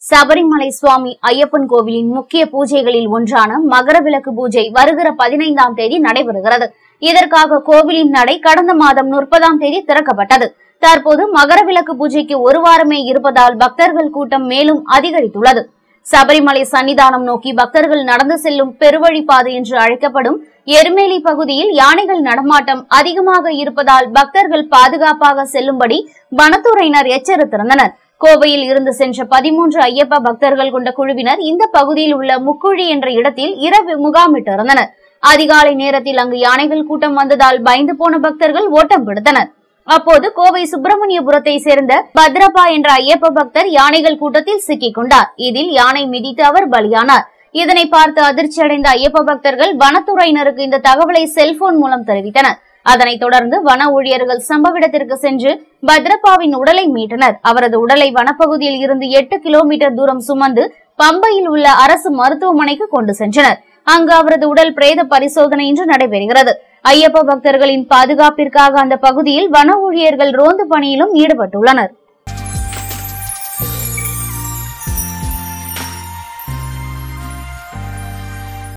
சபரிமலை சுவாமி ஐயப்பன் கோவிலின் முக்கிய பூஜைகளில் ஒன்றான மகர விளக்கு பூஜை வருகிற பதினைந்தாம் தேதி நடைபெறுகிறது இதற்காக கோவிலின் நடை கடந்த மாதம் முப்பதாம் தேதி திறக்கப்பட்டது தற்போது மகர விளக்கு பூஜைக்கு ஒரு வாரமே இருப்பதால் பக்தர்கள் கூட்டம் மேலும் அதிகரித்துள்ளது சபரிமலை சன்னிதானம் நோக்கி பக்தர்கள் நடந்து செல்லும் பெருவழிப்பாதை என்று அழைக்கப்படும் எருமேலி பகுதியில் யானைகள் நடமாட்டம் அதிகமாக இருப்பதால் பக்தர்கள் பாதுகாப்பாக செல்லும்படி வனத்துறையினர் எச்சரித்திருந்தனர் கோவையில் இருந்து சென்ற பதிமூன்று ஐயப்ப பக்தர்கள் கொண்ட குழுவினர் இந்த பகுதியில் உள்ள முக்குழி என்ற இடத்தில் இரவு முகாமிட்டிருந்தனர் அதிகாலை நேரத்தில் அங்கு யானைகள் கூட்டம் வந்ததால் பயந்து போன பக்தர்கள் ஓட்டம் பிடித்தனர் அப்போது கோவை சுப்பிரமணியபுரத்தை சேர்ந்த பத்ரப்பா என்ற ஐயப்ப பக்தர் யானைகள் கூட்டத்தில் சிக்கிக் கொண்டார் இதில் யானை மிதித்து அவர் பலியானார் இதனை பார்த்து அதிர்ச்சி அடைந்த ஐயப்ப பக்தர்கள் வனத்துறையினருக்கு இந்த தகவலை செல்போன் மூலம் தெரிவித்தனர் அதனைத் தொடர்ந்து வன ஊழியர்கள் சம்பவ இடத்திற்கு சென்று பத்ரப்பாவின் உடலை மீட்டனர் அவரது உடலை வனப்பகுதியில் இருந்து எட்டு கிலோமீட்டர் தூரம் சுமந்து பம்பையில் உள்ள அரசு மருத்துவமனைக்கு கொண்டு சென்றனர் அங்கு அவரது உடல் பிரேத பரிசோதனை இன்று நடைபெறுகிறது ஐயப்ப பக்தர்களின் பாதுகாப்பிற்காக அந்த பகுதியில் வன ஊழியர்கள் ரோந்து பணியிலும் ஈடுபட்டுள்ளனர்